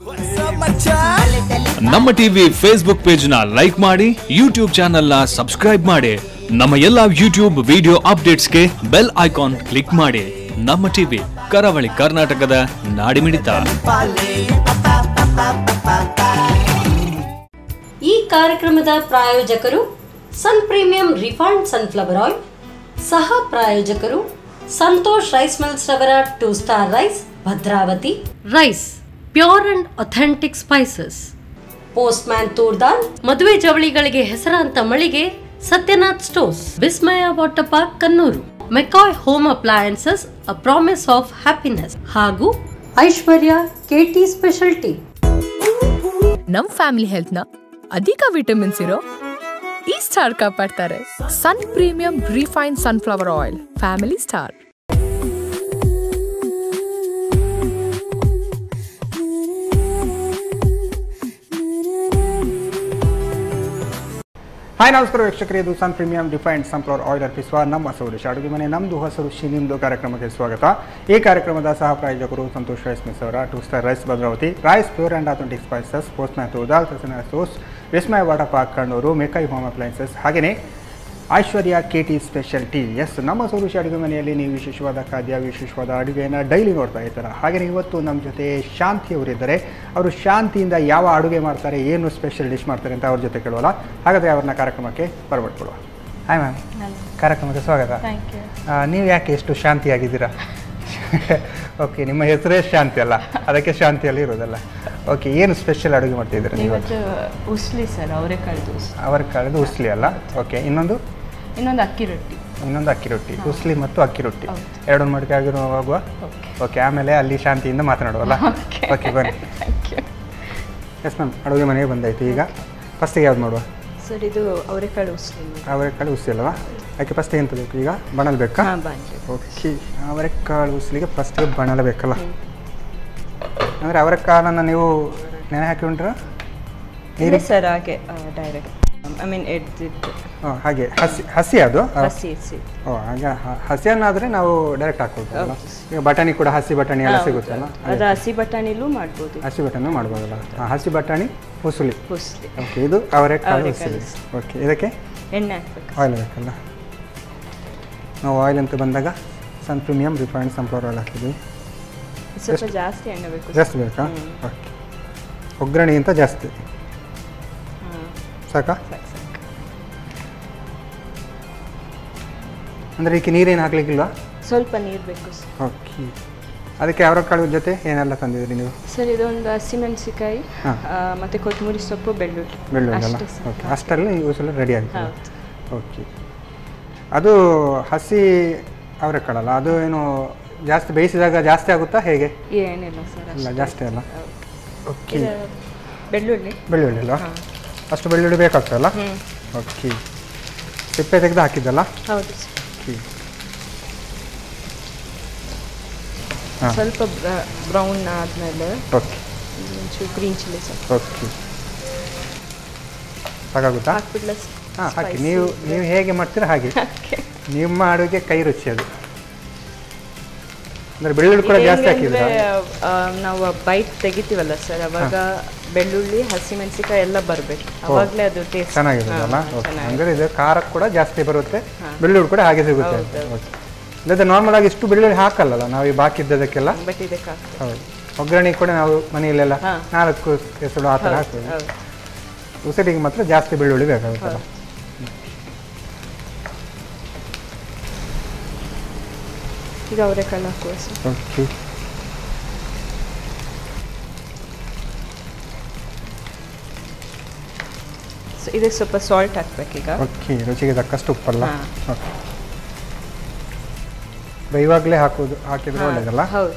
ನಮ್ಮ TV Facebook page ನ like ಮಾಡಿ ಯೂಟ್ಯೂಬ್ ಚಾನೆಲ್ ನ ಸಬ್ಸ್ಕ್ರೈಬ್ ಮಾಡಿ ನಮ್ಮ ಎಲ್ಲಾ ಯೂಟ್ಯೂಬ್ ವಿಡಿಯೋ ಅಪ್ಡೇಟ್ಸ್ಗೆ ಬೆಲ್ ಐಕಾನ್ ಕ್ಲಿಕ್ ಮಾಡಿ ನಮ್ಮ ಟಿವಿ ಕರಾವಳಿ ಕರ್ನಾಟಕದ ನಾಡಿಮಿಡಿತ ಈ ಕಾರ್ಯಕ್ರಮದ ಪ್ರಾಯೋಜಕರು ಸನ್ ಪ್ರೀಮಿಯಂ ರಿಫೈನ್ಡ್ ಸನ್ಫ್ಲವರ್ ಆಯಿಲ್ ಸಹ ಪ್ರಾಯೋಜಕರು ಸಂತೋಷ್ ರೈಸ್ ಮಿಲ್ಸ್ ರವರ two star rice Bhadravati rice pure and authentic spices postman toor dal ಮದುವೆ ಜವಳಿಗಳಿಗೆ ಹೆಸರಾಂತ ಮಳಿಗೆ Satyanath stores Vismaya water park Kannur ಮೆಕಾಯ್ home appliances a promise of happiness ಹಾಗೂ ಐಶ್ವರ್ಯ ಕೆಟಿ ಸ್ಪೆಷಾಲಿಟಿ ನಮ್ ಫ್ಯಾಮಿಲಿ ಹೆಲ್ತ್ನ ಅಧಿಕ ವಿಟಮಿನ್ಸ್ ಇರೋ ಈ ಸ್ಟಾರ್ ಕಾಪಾಡ್ತಾರೆ ಸನ್ premium refine sunflower oil family star hi ನಮಸ್ಕಾರ ವೀಕ್ಷಕರೇ ಇದು Sun Premium defined sunflower oil ಅರ್ಪಿಸುವ ನಮ್ಮ ಸೌರೇಶ್ ಅಡುಗೆ ಮನೆ ನಮ್ಮದು ಹೊಸ ರುಚಿ ನಿಮ್ಮದು ಕಾರ್ಯಕ್ರಮಕ್ಕೆ ಸ್ವಾಗತ ಈ ಕಾರ್ಯಕ್ರಮದ ಸಹ ಪ್ರಾಯೋಜಕರು ಸಂತೋಷ್ ರೈಸ್ ಮಿಸ್ ಅವರ two star rice Bhadravati rice pure and authentic spices post ಮ್ಯಾಥು ದಾಲ್ ತಸನ ಸೋಸ್ ವಿಸ್ಮಯ ವಾಟರ್ ಪಾರ್ಕ್ ಕಣ್ಣೂರು ಮೇಕೈ ಹೋಮ್ ಅಪ್ಲೈನ್ಸಸ್ ಹಾಗೆಯೇ Aishwarya K T special specialties ನಮ್ಮ ಸೌರುಷಿ ಅಡುಗೆ ಮನೆಯಲ್ಲಿ ನೀವು ವಿಶೇಷವಾದ ಖಾದ್ಯ ವಿಶೇಷವಾದ ಅಡುಗೆಯನ್ನು ಡೈಲಿ ನೋಡ್ತಾ ಇರ್ತಾರೆ ಹಾಗೆಯೇ ಇವತ್ತು ನಮ್ಮ ಜೊತೆ ಶಾಂತಿ ಅವರಿದ್ದಾರೆ ಅವರು ಶಾಂತಿಯಿಂದ ಯಾವ ಅಡುಗೆ ಮಾಡ್ತಾರೆ ಏನು ಸ್ಪೆಷಲ್ ಡಿಶ್ ಮಾಡ್ತಾರೆ ಅಂತ ಅವ್ರ ಜೊತೆ ಕೇಳೋಲ್ಲ ಹಾಗಾದರೆ ಅವ್ರನ್ನ ಕಾರ್ಯಕ್ರಮಕ್ಕೆ ಬರಬಿಟ್ಕೊಡುವ ಹಾಯ್ ಮ್ಯಾಮ್ ಕಾರ್ಯಕ್ರಮಕ್ಕೆ ಸ್ವಾಗತ ಆ, ನೀವು ಯಾಕೆ ಎಷ್ಟು ಶಾಂತಿಯಾಗಿದ್ದೀರಾ ಓಕೆ ನಿಮ್ಮ ಹೆಸರೇ ಶಾಂತಿ ಅಲ್ಲ ಅದಕ್ಕೆ ಶಾಂತಿಯಲ್ಲಿ ಇರೋದಲ್ಲ ಓಕೆ ಏನು ಸ್ಪೆಷಲ್ ಅಡುಗೆ ಮಾಡ್ತಿದ್ದೀರಾ ನೀವು ಇವತ್ತು ಉಸ್ಲಿ ಸರ್ ಅವರೆಕಾಳು ಉಸ್ಲಿ ಅವರ ಕಳೆದು ಉಸ್ಲಿ ಅಲ್ಲ ಓಕೆ ಇನ್ನೊಂದು ಇನ್ನೊಂದು ಅಕ್ಕಿ ರೊಟ್ಟಿ ಇನ್ನೊಂದು ಅಕ್ಕಿ ರೊಟ್ಟಿ ಉಸ್ಲಿ ಮತ್ತು ಅಕ್ಕಿ ರೊಟ್ಟಿ ಹೌದು. ಎರಡೊಂದು ಮಡಿಕೆ ಆಗಿರುವಾಗುವ ಓಕೆ ಓಕೆ ಆಮೇಲೆ ಅಲ್ಲಿ ಶಾಂತಿಯಿಂದ ಮಾತನಾಡುವಲ್ಲ ಓಕೆ ಬನ್ನಿ ಎಸ್ ಮ್ಯಾಮ್ ಅಡುಗೆ ಮನೆಗೆ ಬಂದಾಯ್ತು ಈಗ ಫಸ್ಟಿಗೆ ಯಾವ್ದು ಮಾಡುವ ಸರ್ ಇದು ಅವರೆಕಾಳು ಉಸ್ಲಿ ಅವರೆಕಾಳು ಉಸ್ಲಿ ಅಲ್ವಾ ಅದಕ್ಕೆ ಫಸ್ಟಿಗೆ ಎಂತ ಬೇಕು ಈಗ ಬಣಲ್ ಬೇಕಾ ಹಾಂ ಬಾಂಜಿ ಓಕೆ ಅವರೆಕಾಳು ಉಸ್ಲಿಗೆ ಫಸ್ಟಿಗೆ ಬಣಲ ಬೇಕಲ್ಲ ಅಂದರೆ ಅವರೆಕಾಳನ್ನು ನೀವು ನೆನೆ ಹಾಕಿ ಉಂಟ್ರ ಇಲ್ಲ ಸರ್ ಹಾಗೆ ಡೈರೆಕ್ಟ್ ಐ ಮೀನ್ ಎಡ್ದಿದ್ದು ಹಾಂ ಹಾಗೆ ಹಸಿ ಹಸಿ ಅದು ಹಸಿ ಹಸಿ ಓ ಹಾಗೆ ಹ- ಹಸಿಯನ್ನಾದರೆ ನಾವು ಡೈರೆಕ್ಟ್ ಹಾಕ್ಕೊಳ್ಬೋದಲ್ಲ ಈಗ ಬಟಾಣಿ ಕೂಡ ಹಸಿ ಬಟಾಣಿ ಎಲ್ಲ ಸಿಗುತ್ತಲ್ಲ ಅದು ಹಸಿ ಬಟಾಣಿಲೂ ಮಾಡ್ಬೋದು ಹಸಿ ಬಟಾಣಿ ಮಾಡ್ಬೋದಲ್ಲ ಹಾಂ ಹಸಿ ಬಟಾಣಿ ಉಸುಲಿ ಉಸ್ಲಿ ಓಕೆ ಇದು ಅವರೆಕಾಳು ಅವರೆಕಾಳು ಉಸುಲಿ ಓಕೆ ಇದಕ್ಕೆ ಎಣ್ಣೆ ಹಾಕ್ಬೇಕು ಆಯಿಲ್ ಬೇಕಲ್ಲ ನಾವು ಆಯಿಲ್ ಅಂತ ಬಂದಾಗ Sun premium refined sunflower oil ಹಾಕಿದ್ವಿ ಸ್ವಲ್ಪ ಜಾಸ್ತಿ ಎಣ್ಣೆ ಬೇಕು ಜಾಸ್ತಿ ಬೇಕಾ ಓಕೆ ಒಗ್ಗರಣೆಗಿಂತ ಜಾಸ್ತಿ ಹಾಂ ಸಾಕಾ ಸಾಕು ಸಾಕು ಅಂದರೆ ಇದಕ್ಕೆ ನೀರೇನು ಹಾಕ್ಲಿಕ್ಕಿಲ್ವಾ ಸ್ವಲ್ಪ ನೀರು ಬೇಕು ಸರ್ ಓಕೆ ಅದಕ್ಕೆ ಅವರೆಕಾಳು ಜೊತೆ ಏನೆಲ್ಲ ತಂದಿದ್ರಿ ನೀವು ಸರ್ ಇದೊಂದು ಹಸಿಮೆಣಸಿಕಾಯಿ ಹಾ. ಮತ್ತು ಕೊತ್ತಂಬರಿ ಸೊಪ್ಪು ಬೆಳ್ಳುಳ್ಳಿ ಬೆಳ್ಳುಳ್ಳಿ ಅಲ್ಲ ಅಷ್ಟೇ ಸರ್. ಓಕೆ ಅಷ್ಟರಲ್ಲಿ ಉಸುಲು ರೆಡಿ ಆಗ್ತದೆ ಹೌದು. ಓಕೆ ಅದು ಹಸಿ ಅವರೆಕಾಳಲ್ಲ ಅದು ಏನು ಜಾಸ್ತಿ ಬೇಯಿಸಿದಾಗ ಜಾಸ್ತಿ ಆಗುತ್ತಾ ಹೇಗೆ ಏನಿಲ್ಲ ಸರ್ ಇಲ್ಲ ಅಷ್ಟೇ. ಜಾಸ್ತಿ ಅಲ್ಲ ಹೌದು. ಓಕೆ ಇದು ಬೆಳ್ಳುಳ್ಳಿ ಬೆಳ್ಳುಳ್ಳಿ ಅಲ್ವಾ ಹಾಂ. ಅಷ್ಟು ಬೆಳ್ಳುಳ್ಳಿ ಬೇಕಾಗ್ತದಲ್ಲ ಹ್ಞೂ ಓಕೆ ಸಿಪ್ಪೆ ತೆಗೆದು ಹಾಕಿದ್ದಲ್ಲ ಹೌದು ಸರ್ ಓಕೆ ಹಾಂ ಸ್ವಲ್ಪ ಬ್ರೌನ್ ಆದಮೇಲೆ ಓಕೆ ಒಂಚೂರು ಗ್ರೀನ್ ಚಿಲ್ಲಿ ಸ್ವಲ್ಪ ಓಕೆ ಸಾಕಾಗುತ್ತಾ ಹಾಕ್ಬಿಡ್ಲ ಹಾಂ ಹಾಕಿ ನೀವು ನೀವು ಹೇಗೆ ಮಾಡ್ತೀರಾ ಹಾಗೆ ನಿಮ್ಮ ಅಡುಗೆ ಕೈ ರುಚಿ ಅದು ಅಂದರೆ ಬೆಳ್ಳುಳ್ಳಿ ಕೂಡ ಜಾಸ್ತಿ ಹಾಕಿದ್ರಾ ನಾವು ಬೈಟ್ ತೆಗಿತೀವಲ್ಲ ಸರ್ ಅವಾಗ ಬೆಳ್ಳುಳ್ಳಿ ಹಸಿಮೆಣಸಿಕಾಯಿ ಎಲ್ಲ ಬರಬೇಕು ಅವಾಗಲೇ ಅದು ಟೇಸ್ಟ್ ಚೆನ್ನಾಗಿರೋದಲ್ಲ ಓಕೆ ಅಂದರೆ ಇದು ಖಾರ ಕೂಡ ಜಾಸ್ತಿ ಬರುತ್ತೆ ಬೆಳ್ಳುಳ್ಳಿ ಕೂಡ ಹಾಗೆ ಸಿಗುತ್ತೆ ಓಕೆ ಇಲ್ಲದೆ ನಾರ್ಮಲ್ ಆಗಿ ಇಷ್ಟು ಬೆಳ್ಳುಳ್ಳಿ ಹಾಕಲ್ಲಲ್ಲ ನಾವು ಈ ಬಾಕಿ ಇದ್ದದಕ್ಕೆಲ್ಲ ಬಟ್ ಇದಕ್ಕೆ ಹಾಕ್- ಹೌದು ಒಗ್ಗರಣೆ ಕೂಡ ನಾವು ಮನೆಯಲ್ಲೆಲ್ಲ ಹಾ. ನಾಲ್ಕು ಹೆಸರು ಆ ಥರ ಹಾಕ್ತೀವಿ ಹೌದು ಉಸಿರಿಗೆ ಮಾತ್ರ ಜಾಸ್ತಿ ಬೆಳ್ಳುಳ್ಳಿ ಬೇಕಾಗುತ್ತಲ್ಲ ಈಗ ಅವರೆಕಾಳು ಹಾಕುವ ಸರ್ ಓಕೆ ಸೊ ಇದಕ್ಕೆ ಸ್ವಲ್ಪ ಸಾಲ್ಟ್ ಹಾಕ್ಬೇಕೀಗ ಓಕೆ ರುಚಿಗೆ ತಕ್ಕಷ್ಟು ಉಪ್ಪಲ್ಲ ಹಾ. ಓಕೆ ಇವಾಗಲೇ ಹಾಕೋದು ಹಾಕಿದ್ರೆ ಒಳ್ಳೇದಲ್ಲ ಹೌದು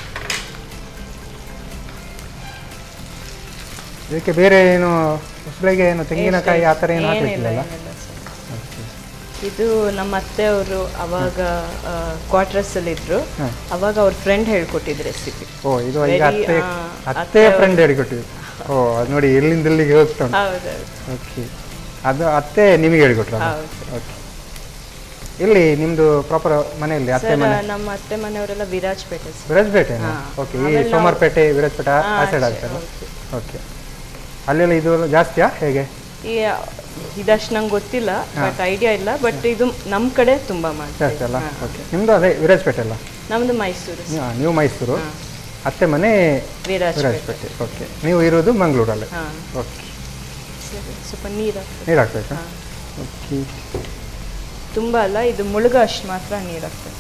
ಇದಕ್ಕೆ ಬೇರೆ ಏನು ಉಸುಳಿಗೆ ಏನು ತೆಂಗಿನಕಾಯಿ ಆ ಥರ ಏನು ಏನಿಲ್ಲ, ಹಾಕಲಿಕ್ಕಿಲ್ಲ ಏನಿಲ್ಲ ಸರ್. ಇದು ನಮ್ಮ ಅತ್ತೆಯವರು ಅವಾಗ ಕ್ವಾರ್ಟರ್ಸ್ ಅಲ್ಲಿ ಇದ್ರು ಹಾ. ಅವಾಗ ಅವ್ರ ಫ್ರೆಂಡ್ ಹೇಳ್ಕೊಟ್ಟಿದ್ರು ರೆಸಿಪಿ ಓ ಇದು ಈಗ Very, ಅತ್ತೆ ಆ, ಅತ್ತೆ ಅತ್ತೆ ಫ್ರೆಂಡ್ ಹೇಳಿಕೊಟ್ಟಿದ್ದು ಓ ಅದು ನೋಡಿ ಎಲ್ಲಿಂದ ಎಲ್ಲಿಗೆ ಹೋಗ್ತಾ ಉಂಟು ಹೌದೌದು ಓಕೆ ಅದು ಅತ್ತೆ ನಿಮಗೆ ಹೇಳಿಕೊಟ್ರ ಹೌದು. ಓಕೆ ಇಲ್ಲಿ ನಿಮ್ದು ಪ್ರಾಪರ್ ಮನೆಯಲ್ಲಿ ಅತ್ತೆ ಸರ್ ಮನೆ ನಮ್ಮ ಅತ್ತೆ ಮನೆಯವರೆಲ್ಲ ವಿರಾಜ್ಪೇಟೆ ಸರ್ ವಿರಾಜಪೇಟೆ ಹಾ. ಓಕೆ ಈ ಆಮೇಲೆ ನಾವು- ಸೋಮವಾರಪೇಟೆ ವಿರಾಜಪೇಟೆ ಆ- ಆ ಹಾ, ಸೈಡ್ ಆಚೆ, ಆಗ್ತದೆ ಹೌದು. ಓಕೆ ಅಲ್ಲೆಲ್ಲ ಇದು ಜಾಸ್ತಿಯಾ ಹೇಗೆ ಈ ಇದಷ್ಟು ನಂಗೆ ಗೊತ್ತಿಲ್ಲ ಬಟ್ ಐಡಿಯಾ ಇಲ್ಲ ಬಟ್ ಇದು ನಮ್ಮ ಕಡೆ ತುಂಬಾ ಮಾಡ್ತೀವಿ ಜಾಸ್ತಿ ಅಲ್ಲ ಓಕೆ ನಿಮ್ಮದು ಅದೇ ವಿರಾಜಪೇಟೆ ಅಲ್ಲ ನಮ್ದು ಮೈಸೂರು ಸರ್. ನೀವು- ನೀವು ಮೈಸೂರು ಅತ್ತೆ ಮನೆ ವಿರಾಜ್ಪೇಟೆ ವಿರಾಜಪೇಟೆ ಓಕೆ ನೀವು ಇರೋದು ಮಂಗಳೂರಲ್ಲಿ ಹಾ ಓಕೆ ಸರಿ ಸ್ವಲ್ಪ ನೀರು ನೀರು ಹಾಕ್ಬೇಕಾ ಓಕೆ ತುಂಬಾ ಅಲ್ಲ ಇದು ಮುಳುಗ ಅಷ್ಟು ಮಾತ್ರ ನೀರು ಹಾಕ್ಬೇಕು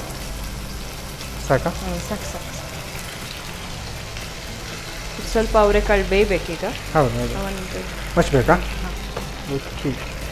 ಸಾಕಾ ಹ್ಞೂ ಸಾಕು ಸಾಕು ಇದು ಸ್ವಲ್ಪ ಅವರೆಕಾಳು ಬೇಯ್ಬೇಕೀಗ ಹೌದು ಹೌದು ಒಂದು ಮಚ್ಬೇಕಾ ಓಕೆ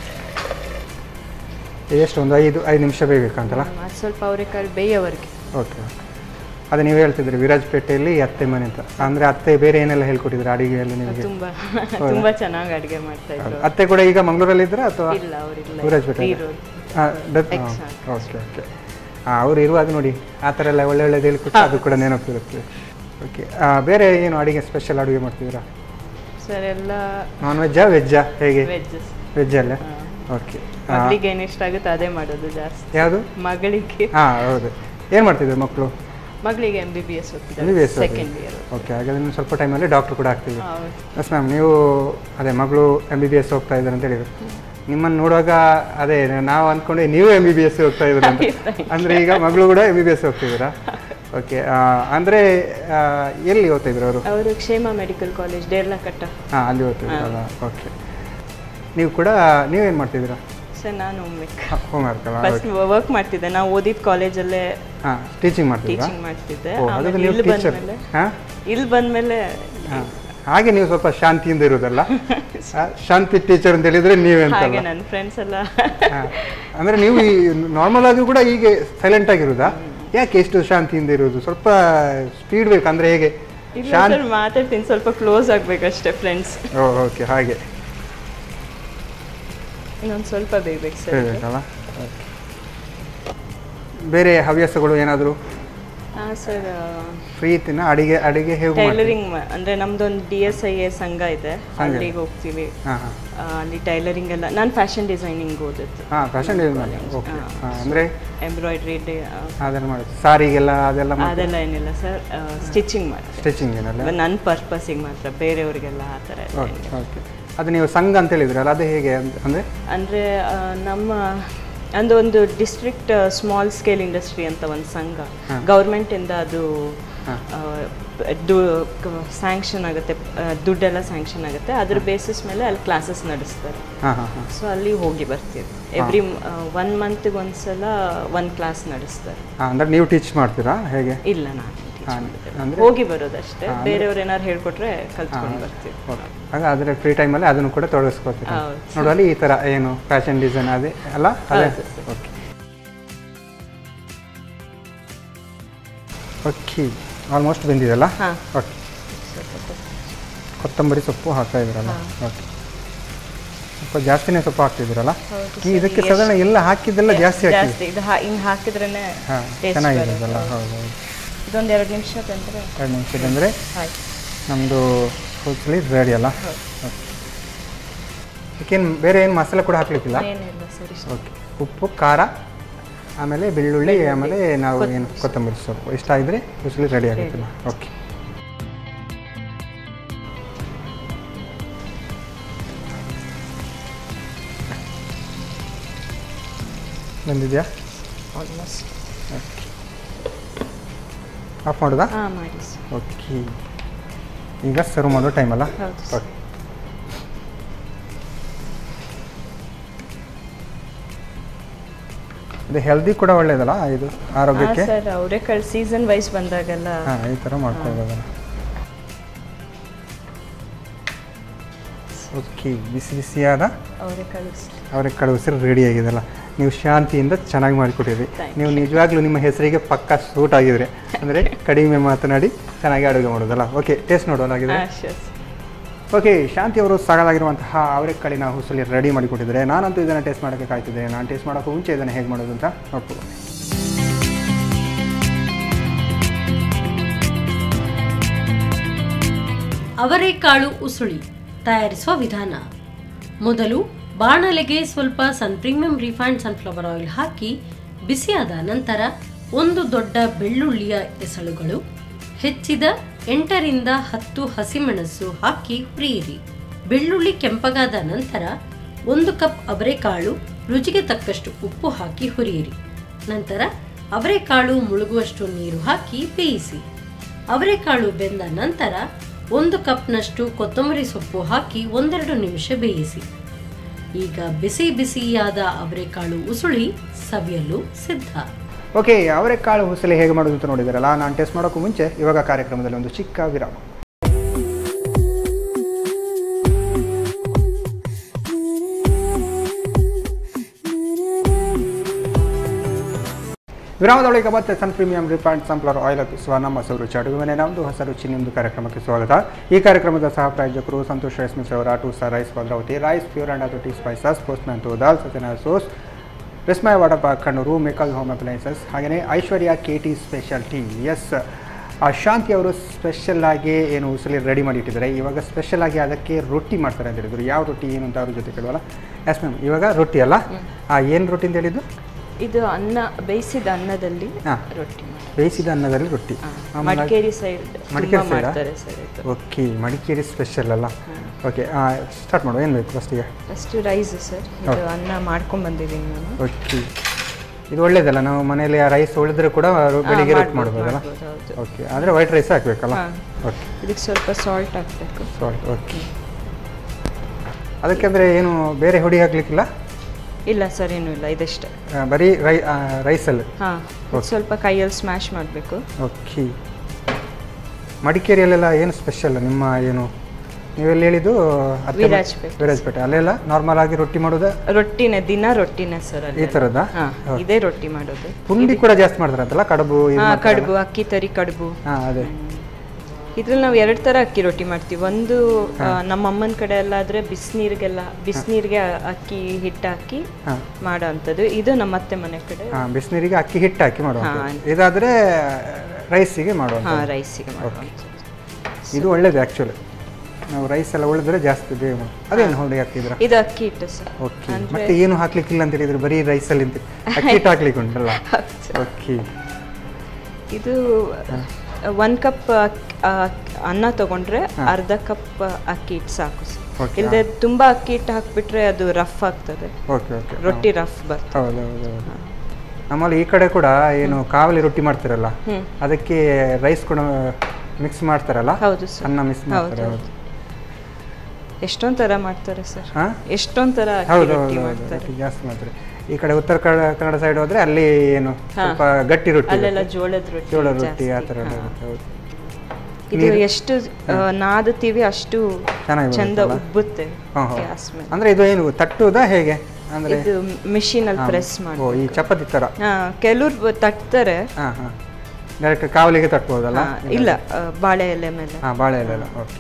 ಎಷ್ಟು ಒಂದು ಐದು ಐದು ನಿಮಿಷ ಬೇಕಂತಲ್ಲ ಅದು ಸ್ವಲ್ಪ ಅವರೆಕಾಳು ಬೇಯೋವರೆಗೆ ಓಕೆ ಓಕೆ ಅದೇ ನೀವು ಹೇಳ್ತಿದ್ರಿ ವಿರಾಜಪೇಟೆಯಲ್ಲಿ ಅತ್ತೆ ಮನೆ ಅಂತ ಅಂದರೆ ಅತ್ತೆ ಬೇರೆ ಏನೆಲ್ಲ ಹೇಳ್ಕೊಟ್ಟಿದ್ರು ಅಡಿಗೆಯಲ್ಲಿ ನಿಮಗೆ ತುಂಬಾ ತುಂಬಾ ಚೆನ್ನಾಗಿ ಅಡುಗೆ ಮಾಡ್ತಾ ಇದ್ರು ಅತ್ತೆ ಕೂಡ ಈಗ ಮಂಗಳೂರಲ್ಲಿ ಇದ್ರಾ ಅಥವಾ ಇಲ್ಲ ಅವರಿಲ್ಲ ವಿರಾಜಪೇಟೆ ಬೀರೋದು Exact. ಓಕೆ ಓಕೆ ಹಾಂ ಅವ್ರು ಇರುವಾಗ ನೋಡಿ ಆ ಥರ ಎಲ್ಲ ಒಳ್ಳೆ ಒಳ್ಳೆದು ಹೇಳ್ಕೊಟ್ಟು ಅದು ಕೂಡ ನೆನಪಿರುತ್ತೆ ಓಕೆ ಬೇರೆ ಏನು ಅಡಿಗೆ ಸ್ಪೆಷಲ್ ಅಡುಗೆ ಮಾಡ್ತಿದ್ದೀರಾ ಸರ್ ಎಲ್ಲ ನಾನ್ ವೆಜ್ಜಾ ವೆಜ್ಜಾ ಹೇಗೆ ವೆಜ್ ವೆಜ್ಜಲ್ಲೇ ಓಕೆ ಮಗಳಿಗೆ ಏನು ಇಷ್ಟ ಆಗುತ್ತೆ ಅದೇ ಮಾಡೋದು ಜಾಸ್ತಿ ಯಾವುದು ಮಗಳಿಗೆ ಹಾಂ ಹೌದು ಏನು ಮಾಡ್ತಿದ್ರು ಮಕ್ಕಳು ಮಗಳಿಗೆ M B B S M B ಓದ್ತಿದ್ದಾರೆ ಎಸ್ ಸೆಕೆಂಡ್ ಇಯರ್ ಓಕೆ ಹಾಗಾದ್ರೆ ಇನ್ನು ಸ್ವಲ್ಪ ಟೈಮಲ್ಲಿ ಡಾಕ್ಟ್ರು ಕೂಡ ಆಗ್ತೀವಿ ಹೌದು ಎಸ್ ಮ್ಯಾಮ್ ನೀವು ಅದೇ ಮಗಳು ಎಮ್ ಬಿ ಬಿ ಎಸ್ ಹೋಗ್ತಾ ಇದ್ದಾರೆ ಅಂತ ಹೇಳಿದ್ರು ನಿಮ್ಮನ್ನು ನೋಡುವಾಗ ಅದೇ ನಾವು ಅಂದ್ಕೊಂಡೆ ನೀವು ಎಮ್ ಬಿ ಬಿ ಎಸ್ ಹೋಗ್ತಾ ಇದ್ದೀರಾ ಅಂತ ಅಂದರೆ ಈಗ ಮಗಳು ಕೂಡ ಎಮ್ ಬಿ ಬಿ ಎಸ್ ಹೋಗ್ತಿದ್ದೀರಾ ಓಕೆ ಅಂದರೆ ಎಲ್ಲಿ ಓದ್ತಾ ಇದ್ರು ಅವರು ಅವರು ಕ್ಷೇಮ ಮೆಡಿಕಲ್ ಕಾಲೇಜ್ ಡೇರ್ಲಕಟ್ಟ ಹಾಂ ಅಲ್ಲಿ ಓದ್ತಿದ್ರಲ್ಲ ಓಕೆ ನೀವು ಕೂಡ ನೀವೇನು ಮಾಡ್ತಿದ್ದೀರಾ ಸರ್ ನಾನು ಒಮ್ಮೆ ಹೋಮ್ ವರ್ಕ್ ಅಲ್ಲ ಫಸ್ಟ್ ವರ್ಕ್ ಮಾಡ್ತಿದ್ದೆ ನಾವು ಓದಿದ ಕಾಲೇಜಲ್ಲೇ ಹಾಂ ಟೀಚಿಂಗ್ ಮಾಡ್ತಿದ್ದೀರಾ ಟೀಚಿಂಗ್ ಮಾಡ್ತಿದ್ದೆ ಓ ಆಮೇಲೆ ಅದಕ್ಕೆ ನೀವು ಇಲ್ಲಿ ಟೀಚರ್ ಬಂದ್ಮೇಲೆ ಹಾಂ ಇಲ್ಲಿ ಬಂದ್ಮೇಲೆ ಹಾಂ ಹಾಗೆ ನೀವು ಸ್ವಲ್ಪ ಶಾಂತಿಯಿಂದ ಇರೋದಲ್ಲ ಆ, ಶಾಂತಿ ಟೀಚರ್ ಅಂತ ಹೇಳಿದ್ರೆ ನೀವೇ ಹಾಗೆ ಅಂತಲ್ಲ ನನ್ನ ಫ್ರೆಂಡ್ಸ್ ಎಲ್ಲ ಹಾ. ಅಂದ್ರೆ ನೀವು ನಾರ್ಮಲ್ ಆಗಿ ಕೂಡ ಹೀಗೆ ಸೈಲೆಂಟ್ ಆಗಿರುದಾ ಯಾಕೆ ಎಷ್ಟು ಶಾಂತಿಯಿಂದ ಇರುವುದು ಸ್ವಲ್ಪ ಸ್ಪೀಡ್ ಬೇಕು ಅಂದ್ರೆ ಹೇಗೆ ಇಲ್ಲ ಶಾಂತಿ ಸರ್ ಮಾತಾಡ್ತೀನಿ ಸ್ವಲ್ಪ ಕ್ಲೋಸ್ ಆಗ್ಬೇಕಷ್ಟೇ ಫ್ರೆಂಡ್ಸ್ ಓಕೆ ಹಾಗೆ ಇನ್ನೊಂದು ಸ್ವಲ್ಪ ಬೇಯ್ಬೇಕು ಸರ್ ಹೇಳ್ಬೇಕಲ್ಲ Okay. ಬೇರೆ ಹವ್ಯಾಸಗಳು ಏನಾದರೂ ಹಾಂ ಸರ್ ಫ್ರೀ ತಿನ್ನ ಅಡಿಗೆ ಅಡಿಗೆ ಹೇಗೆ ಮಾಡ್ತೀರಿ? ಟೈಲರಿಂಗ್ ಅಂದ್ರೆ ನಮ್ದೊಂದು ಡಿ ಎಸ್ ಐ ಎ ಸಂಘ ಇದೆ ಅಲ್ಲಿಗೆ ಹೋಗ್ತೀವಿ ಹಾ ಹಾಂ ಆ, ಅಲ್ಲಿ ಟೈಲರಿಂಗ್ ಎಲ್ಲ ನಾನು ಫ್ಯಾಷನ್ ಡಿಸೈನಿಂಗ್ ಓದಿದ್ದು ಹಾಂ ಫ್ಯಾಷನ್ ಡಿಸೈನ್ ಓಕೆ ಹಾಂ ಅಂದರೆ ಎಂಬ್ರಾಯ್ಡ್ರಿ ಅದೆಲ್ಲ ಮಾಡೋದು ಸಾರಿಗೆಲ್ಲ ಅದೆಲ್ಲ ಅದೆಲ್ಲ ಏನಿಲ್ಲ ಸರ್ ಸ್ಟಿಚಿಂಗ್ ಮಾಡ್ತೀನಿ ಸ್ಟಿಚಿಂಗ್ ಏನಲ್ಲ ನನ್ನ ಪರ್ಪಸಿಗೆ ಮಾತ್ರ ಬೇರೆಯವ್ರಿಗೆಲ್ಲ ಆ ಥರ ಎಲ್ಲ ಓಕೆ ಏನಿಲ್ಲ. ಓಕೆ ಅದು ನೀವು ಸಂಘ ಅಂತ ಹೇಳಿದ್ರಲ್ಲ ಅದು ಹೇಗೆ ಅಂತ ಅಂದರೆ ಅಂದ್ರೆ ಆ, ನಮ್ಮ ಅಂದು ಒಂದು ಡಿಸ್ಟ್ರಿಕ್ಟ್ ಸ್ಮಾಲ್ ಸ್ಕೇಲ್ ಇಂಡಸ್ಟ್ರಿ ಅಂತ ಒಂದು ಸಂಘ ಗೌರ್ಮೆಂಟಿಂದ ಅದು ಸ್ಯಾಂಕ್ಷನ್ ಆಗುತ್ತೆ ಆ, ದುಡ್ಡೆಲ್ಲ ಸ್ಯಾಂಕ್ಷನ್ ಆಗುತ್ತೆ ಅದ್ರ ಬೇಸಿಸ್ ಮೇಲೆ ಅಲ್ಲಿ ಕ್ಲಾಸಸ್ ನಡೆಸ್ತಾರೆ ಹಾಂ ಹಾಂ ಹಾಂ ಸೊ ಅಲ್ಲಿ ಹೋಗಿ ಬರ್ತೀವಿ ಎವ್ರಿ ಒನ್ ಮಂತ್ಗೆ ಒಂದ್ಸಲ ಒಂದು ಕ್ಲಾಸ್ ನಡೆಸ್ತಾರೆ ಹಾಂ ಅಂದರೆ ನೀವು ಟೀಚ್ ಮಾಡ್ತೀರಾ ಹೇಗೆ ಇಲ್ಲ ನಾನು teach ಹಾಂ ಮಾಡೋದಿಲ್ಲ. ಅಂದರೆ ಹೋಗಿ ಬರೋದಷ್ಟೇ ಬೇರೆಯವ್ರು ಏನಾರು ಹೇಳ್ಕೊಟ್ರೆ ಕಲ್ತ್ಕೊಂಡು ಬರ್ತೀವಿ ಓಕೆ ಆಗ ಅದರ ಫ್ರೀ ಟೈಮಲ್ಲಿ ಅದನ್ನು ಕೂಡ ತೊಡಗಿಸ್ಕೋತೀರಿ ಹೌದು. ನೋಡುವಲ್ಲಿ ಈ ಥರ ಏನು ಫ್ಯಾಷನ್ ಡಿಸೈನ್ ಅದೇ ಅಲ್ಲ ಅದೇ ಓಕೆ ಓಕೆ ಆಲ್ಮೋಸ್ಟ್ ಬೆಂದಿದೆಲ್ಲ ಹಾ. ಓಕೆ ಕೊತ್ತಂಬರಿ ಸೊಪ್ಪು ಹಾಕ್ತಾ ಇದ್ದೀರಲ್ಲ ಓಕೆ ಸ್ವಲ್ಪ ಜಾಸ್ತಿನೇ ಸೊಪ್ಪು ಹಾಕ್ತಿದ್ದೀರಲ್ಲ ಈ ಇದಕ್ಕೆ ಸಾಧಾರಣ ಎಲ್ಲ ಹಾಕಿದ್ದೆಲ್ಲ ಜಾಸ್ತಿ ಹಾಕಿ ಜಾಸ್ತಿ ಇದು ಹಾ- ಹಿಂಗ್ ಹಾಕಿದ್ರೇನೆ ಹಾಂ ಟೇಸ್ಟ್ ಚೆನ್ನಾಗಿರೋದಲ್ಲ ಹೌದು ಹೌದು ಇದೊಂದು ಎರಡು ನಿಮಿಷ ಬಂದ್ರೆ ಎರಡು ನಿಮಿಷ ಬಂದರೆ ಆಯ್ತು ನಮ್ಮದು ಹುಚ್ಚಲಿ ರೆಡಿ ಅಲ್ಲ ಓಕೆ ಅದಕ್ಕೇನು ಬೇರೆ ಏನು ಮಸಾಲೆ ಕೂಡ ಹಾಕ್ಲಿಕ್ಕಿಲ್ಲ ಏನಿಲ್ಲ ಸರಿ ಓಕೆ ಉಪ್ಪು ಖಾರ ಆಮೇಲೆ ಬೆಳ್ಳುಳ್ಳಿ ಆಮೇಲೆ ನಾವು ಏನು ಕೊತ್ತಂಬರಿ ಸೊಪ್ಪು ಇಷ್ಟ ಆಗಿದ್ರೆ ಉಸುಲಿ ರೆಡಿ ಆಗುತ್ತಲ್ಲ ಓಕೆ ಬಂದಿದೆಯಾ ಆಲ್ಮೋಸ್ಟ್ ಓಕೆ ಆಫ್ ಮಾಡೋದಾ ಹಾಂ ಮಾಡಿ ಸರ್ ಓಕೆ ಈಗ ಸರ್ವ್ ಮಾಡೋ ಟೈಮ್ ಅಲ್ಲ ಹೌದು ಸರ್. ಓಕೆ ಇದು ಹೆಲ್ದಿ ಕೂಡ ಒಳ್ಳೇದಲ್ಲ ಇದು ಆರೋಗ್ಯಕ್ಕೆ ಸರ್ ಅವರೆಕಾಳು ಸೀಸನ್ ವೈಸ್ ಬಂದಾಗೆಲ್ಲ ಹಾಂ ಈ ಥರ ಮಾಡ್ಕೊಳ್ಬೋದಲ್ಲ ಓಕೆ ಬಿಸಿ ಬಿಸಿಯಾದ ಅವರೆಕಾಳು ಅವರೆಕಾಳು ಉಸಿರು ರೆಡಿ ಆಗಿದೆಲ್ಲ ನೀವು ಶಾಂತಿಯಿಂದ ಚೆನ್ನಾಗಿ ಮಾಡಿಕೊಟ್ಟಿರಿ Thank ನೀವು ನಿಜವಾಗ್ಲೂ ನಿಮ್ಮ ಹೆಸರಿಗೆ ಪಕ್ಕ ಸೂಟ್ ಆಗಿದ್ರೆ ಅಂದರೆ ಕಡಿಮೆ ಮಾತನಾಡಿ ಚೆನ್ನಾಗಿ ಅಡುಗೆ ಮಾಡೋದಲ್ಲ ಓಕೆ ಟೇಸ್ಟ್ ನೋಡೋದಾಗಿದೆ ಹಾಂ ಶೋರ್ ಓಕೆ ಶಾಂತಿ ಅವರು ಸಾಗಲಾಗಿರುವಂತಹ ಅವರೆಕಾಳಿನ ಹುಸಲಿ ರೆಡಿ ಮಾಡಿಕೊಟ್ಟಿದ್ದಾರೆ ನಾನಂತೂ ಇದನ್ನು ಟೇಸ್ಟ್ ಮಾಡೋಕ್ಕೆ ಕಾಯ್ತಿದ್ದೆ ನಾನು ಟೇಸ್ಟ್ ಮಾಡೋಕ್ಕೂ ಮುಂಚೆ ಇದನ್ನು ಹೇಗೆ ಮಾಡೋದು ಅಂತ ನೋಡ್ಬೋದು ಅವರೆಕಾಳು ಉಸುಳಿ ತಯಾರಿಸುವ ವಿಧಾನ ಮೊದಲು ಬಾಣಲೆಗೆ ಸ್ವಲ್ಪ ಸನ್ ಪ್ರೀಮಿಯಂ ರಿಫೈನ್ಡ್ ಸನ್ಫ್ಲವರ್ ಆಯಿಲ್ ಹಾಕಿ ಬಿಸಿಯಾದ ನಂತರ ಒಂದು ದೊಡ್ಡ ಬೆಳ್ಳುಳ್ಳಿಯ ಎಸಳುಗಳು ಹೆಚ್ಚಿದ ಎಂಟರಿಂದ ಹತ್ತು ಹಸಿಮೆಣಸು ಹಾಕಿ ಹುರಿಯಿರಿ ಬೆಳ್ಳುಳ್ಳಿ ಕೆಂಪಗಾದ ನಂತರ ಒಂದು ಕಪ್ ಅವರೆಕಾಳು ರುಚಿಗೆ ತಕ್ಕಷ್ಟು ಉಪ್ಪು ಹಾಕಿ ಹುರಿಯಿರಿ ನಂತರ ಅವರೆಕಾಳು ಮುಳುಗುವಷ್ಟು ನೀರು ಹಾಕಿ ಬೇಯಿಸಿ ಅವರೆಕಾಳು ಬೆಂದ ನಂತರ ಒಂದು ಕಪ್ನಷ್ಟು ಕೊತ್ತಂಬರಿ ಸೊಪ್ಪು ಹಾಕಿ ಒಂದೆರಡು ನಿಮಿಷ ಬೇಯಿಸಿ ಈಗ ಬಿಸಿ ಬಿಸಿಯಾದ ಅವರೆಕಾಳು ಉಸುಳಿ ಸವಿಯಲು ಸಿದ್ಧ ಓಕೆ ಅವರೆಕಾಳು ಹುಸಲಿ ಹೇಗೆ ಮಾಡೋದು ಅಂತ ನೋಡಿದಾರಲ್ಲ ನಾನು ಟೆಸ್ಟ್ ಮಾಡೋಕ್ಕೂ ಮುಂಚೆ ಇವಾಗ ಕಾರ್ಯಕ್ರಮದಲ್ಲಿ ಒಂದು ಚಿಕ್ಕ ವಿರಾಮ ವಿರಾಮದ ಬಳಿಕ ಮತ್ತೆ Sun premium refined sunflower oil ಅರ್ಪಿಸುವ ನಮ್ಮ ಹೊಸ ರುಚಿ ಅಡುಗೆ ಮನೆ ನಮ್ಮದು ಹೊಸ ರುಚಿ ನಿಮ್ಮದು ಕಾರ್ಯಕ್ರಮಕ್ಕೆ ಸ್ವಾಗತ ಈ ಕಾರ್ಯಕ್ರಮದ ಸಹ ಪ್ರಾಯೋಜಕರು ಸಂತೋಷ್ ರೈಸ್ ಮಿಸ್ ಅವರ two star rice Bhadravati rice pure and ಅದು ಟೀ ಸ್ಪೈಸಸ್ ಪೋಸ್ಟ್ಮ್ಯಾನ್ ಟು ದಾಲ್ ಸತ್ಯನ ಸೋಸ್ ವಿಸ್ಮಯ ವಾಟರ್ ಪಾರ್ಕ್ ಕಣ್ಣೂರು ಮೇಕಲ್ ಹೋಮ್ ಅಪ್ಲೈನ್ಸಸ್ ಹಾಗೆಯೇ Aishwarya K T special specialties Shanti ಅವರು ಸ್ಪೆಷಲ್ ಆಗಿ ಏನು ಉಸಲಿ ರೆಡಿ ಮಾಡಿ ಇಟ್ಟಿದ್ದಾರೆ ಇವಾಗ ಸ್ಪೆಷಲ್ ಆಗಿ ಅದಕ್ಕೆ ರೊಟ್ಟಿ ಮಾಡ್ತಾರೆ ಅಂತ ಹೇಳಿದ್ರು ಯಾವ ರೊಟ್ಟಿ ಏನು ಅಂತ ಅವ್ರ ಜೊತೆ ಕೇಳುವಲ್ಲ ಎಸ್ ಮ್ಯಾಮ್ ಇವಾಗ ರೊಟ್ಟಿ ಅಲ್ಲ ಏನು ರೊಟ್ಟಿ ಅಂತ ಹೇಳಿದ್ದು ಇದು ಅನ್ನ ಬೇಯಿಸಿದ ಅನ್ನದಲ್ಲಿ ಹಾ. ರೊಟ್ಟಿ ಮಾಡಿ ಬೇಯಿಸಿದ ಅನ್ನದಲ್ಲಿ ರೊಟ್ಟಿ ಆಮೇಲೆ- ಮಡಿಕೇರಿ ಸೈಡ್ ಮಡಿಕೇರಿ ತುಂಬಾ side ಆ? ಮಾಡ್ತಾರೆ ಸರ್ ಇದು ಓಕೆ ಮಡಿಕೇರಿ ಸ್ಪೆಷಲ್ ಅಲ್ಲ ಓಕೆ ಸ್ಟಾರ್ಟ್ ಮಾಡು ಏನು ಬೇಕು ಫಸ್ಟಿಗೆ ಫಸ್ಟ್ ರೈಸ್ ಸರ್ ಇದು ಅನ್ನ ಮಾಡ್ಕೊಂಡ್ ಬಂದಿದ್ದೀನಿ ನಾನು ಓಕೆ ಇದು ಒಳ್ಳೇದಲ್ಲ ನಾವು ಮನೇಲಿ ಆ ರೈಸ್ ಉಳಿದ್ರೆ ಕೂಡ ಬೆಳಿಗ್ಗೆ ರೊಟ್ಟಿ ಮಾಡ್ಬೋದು, ಮಾಡ್ಬೋದಲ್ಲ ಮಾಡ್ಬೋದು, ಹೌದು. ಓಕೆ ಆದರೆ ವೈಟ್ ರೈಸ್ ಹಾಕಬೇಕಲ್ಲ ಹಾ. ಓಕೆ ಇದಕ್ಕೆ ಸ್ವಲ್ಪ ಸಾಲ್ಟ್ ಹಾಕಬೇಕು ಸಾರಿ ಓಕೆ ಅದಕ್ಕೆ ಅಂದರೆ ಏನು ಬೇರೆ ಹುಡಿ ಹಾಕ್ಲಿಕ್ಕಿಲ್ಲ ಇಲ್ಲ ಸರ್ ಏನೂ ಇಲ್ಲ ಇದಷ್ಟೇ ಆ, ಬರೀ ರೈ ರೈಸಲ್ಲಿ ಹಾಂ ಸ್ವಲ್ಪ ಕೈಯಲ್ಲಿ ಸ್ಮ್ಯಾಶ್ ಮಾಡಬೇಕು ಓಕೆ ಮಡಿಕೇರಿಯಲ್ಲೆಲ್ಲ ಏನು ಸ್ಪೆಷಲ್ ನಿಮ್ಮ ಏನು ನೀವೆಲ್ಲಿ ಹೇಳಿದ್ದು ಅತ್ತೆ ಮ- ವಿರಾಜ್ಪೇಟೆ. ವಿರಾಜ್ಪೇಟೆ ಅಲ್ಲೆಲ್ಲ ನಾರ್ಮಲ್ ಆಗಿ ರೊಟ್ಟಿ ಮಾಡೋದು ರೊಟ್ಟಿನೇ ದಿನ ರೊಟ್ಟಿನೇ ಸರ್ ಅಲ್ಲಿ ಈ ಥರದ್ದಾ ಹಾಂ ಇದೇ ರೊಟ್ಟಿ ಮಾಡೋದು ಪುಂಡಿ ಕೂಡ ಜಾಸ್ತಿ ಮಾಡ್ತಾರಂತಲ್ಲ ಕಡುಬು ಇದು ಹಾಂ ಮಾಡ್ತಾರಲ್ಲ? ಕಡುಬು ಅಕ್ಕಿ ತರಿ ಕಡುಬು ಹಾ ಅದೇ ಇದ್ರಲ್ಲಿ ನಾವು ಎರಡು ಥರ ಅಕ್ಕಿ ರೊಟ್ಟಿ ಮಾಡ್ತೀವಿ ಒಂದು ಆ, ನಮ್ಮ ಅಮ್ಮನ ಕಡೆ ಎಲ್ಲ ಆದರೆ ಬಿಸಿನೀರಿಗೆಲ್ಲ ಬಿಸಿನೀರಿಗೆ ಅಕ್ಕಿ ಹಿಟ್ಟು ಹಾಕಿ ಹಾ. ಮಾಡೋ ಅಂಥದ್ದು ಇದು ನಮ್ಮ ಅತ್ತೆ ಮನೆ ಕಡೆ ಹಾ ಬಿಸಿನೀರಿಗೆ ಅಕ್ಕಿ ಹಿಟ್ಟು ಹಾಕಿ ಹಾ. ಮಾಡುವಂಥದ್ದು ಇದಾದ್ರೆ ರೈಸಿಗೆ ಹಾಂ ಮಾಡುವಂಥದ್ದು ರೈಸಿಗೆ ಮಾಡೋ ಇದು ಒಳ್ಳೇದು ಆ್ಯಕ್ಚುಲಿ ನಾವು ರೈಸ್ ಎಲ್ಲ ಉಳಿದ್ರೆ ಜಾಸ್ತಿ ಬೇಗ ಮಾಡಿ ಅದೇನು ಹುಡಿ ಹಾಕಿದ್ರ ಇದು ಅಕ್ಕಿ ಹಿಟ್ಟು ಸರ್ ಓಕೆ ಮತ್ತೆ ಏನು ಹಾಕ್ಲಿಕ್ಕಿಲ್ಲ ಅಂತ ಹೇಳಿದ್ರೆ ಬರೀ ರೈಸಲ್ಲಿ ಅಂತ ಅಕ್ಕಿ ಹಿಟ್ಟು ಹಾಕ್ಲಿಕ್ಕೆ ಉಂಟಲ್ಲ ಓಕೆ ಇದು ಒಂದು ಕಪ್ ಅನ್ನ ತಗೊಂಡ್ರೆ ಅರ್ಧ ಕಪ್ ಅಕ್ಕಿ ಹಿಟ್ಟು ಸಾಕು ಸರ್ Okay. ಇಲ್ಲದೆ ತುಂಬ ಅಕ್ಕಿ ಹಿಟ್ಟು ಹಾಕ್ಬಿಟ್ರೆ ಅದು ರಫ್ ಆಗ್ತದೆ ಓಕೆ ಓಕೆ ರೊಟ್ಟಿ ರಫ್ ಬರ್ತದೆ ಹೌದು ಹೌದು ಹೌದು ನಮ್ಮಲ್ಲಿ ಈ ಕಡೆ ಕೂಡ ಏನು ಕಾವಲಿ ರೊಟ್ಟಿ ಮಾಡ್ತಾರಲ್ಲ ಹ್ಮ್. ಅದಕ್ಕೆ ರೈಸ್ ಕೂಡ ಮಿಕ್ಸ್ ಮಾಡ್ತಾರಲ್ಲ ಹೌದು ಸರ್ ಅನ್ನ ಮಿಕ್ಸ್ ಮಾಡ್ತಾರೆ ಹೌದು, ಹೌದು ಎಷ್ಟೊಂದ್ ಥರ ಮಾಡ್ತಾರೆ ಸರ್ ಹಾ ಎಷ್ಟೊಂದ್ ಥರ ಅಕ್ಕಿ ಹೌದು ರೊಟ್ಟಿ ಹೌದು ಹೌದು ಮಾಡ್ತಾರೆ ರೊಟ್ಟಿ ಜಾಸ್ತಿ ಮಾಡ್ತಾರೆ ಈ ಕಡೆ ಉತ್ತರ ಕನ್ನಡ ಕನ್ನಡ ಸೈಡ್ ಹೋದ್ರೆ ಅಲ್ಲಿ ಏನು ಸ್ವಲ್ಪ ಗಟ್ಟಿ ರೊಟ್ಟಿ ಅಲ್ಲೆಲ್ಲ ಇರುತ್ತೆ. ಜೋಳದ ರೊಟ್ಟಿ ಜೋಳ ರೊಟ್ಟಿ ಆ ಜಾಸ್ತಿ. ಥರ ಎಲ್ಲ ಹಾ. ಇರುತ್ತೆ, ಹೌದು ಇದು ಎಷ್ಟು ಆ, ನಾದತೀವಿ ಅಷ್ಟು ಚೆನ್ನಾಗಿ ಚಂದ ಬರುತ್ತಲ್ಲ? ಉಬ್ಬುತ್ತೆ ಹಾ, ಹಾ. ಗ್ಯಾಸ್ ಮೇಲೆ ಅಂದ್ರೆ ಇದು ಏನು ತಟ್ಟುವುದಾ ಹೇಗೆ ಅಂದ್ರೆ ಇದು ಮಿಷಿನ್ ಅಲ್ಲಿ ಹಾ. ಪ್ರೆಸ್ ಓ ಮಾಡಿ ಈ ಚಪಾತಿ ತರ ಕೆಲವ್ರು ತಟ್ತಾರೆ ಹಾ ಹಾ ಡೈರೆಕ್ಟ್ ಕಾವಲಿಗೆ ತಟ್ಬೋದಲ್ಲ ಹಾ, ಇಲ್ಲ ಆ, ಬಾಳೆ ಎಲೆ ಮೇಲೆ ಹಾ ಬಾಳೆ ಎಲೆ ಓಕೆ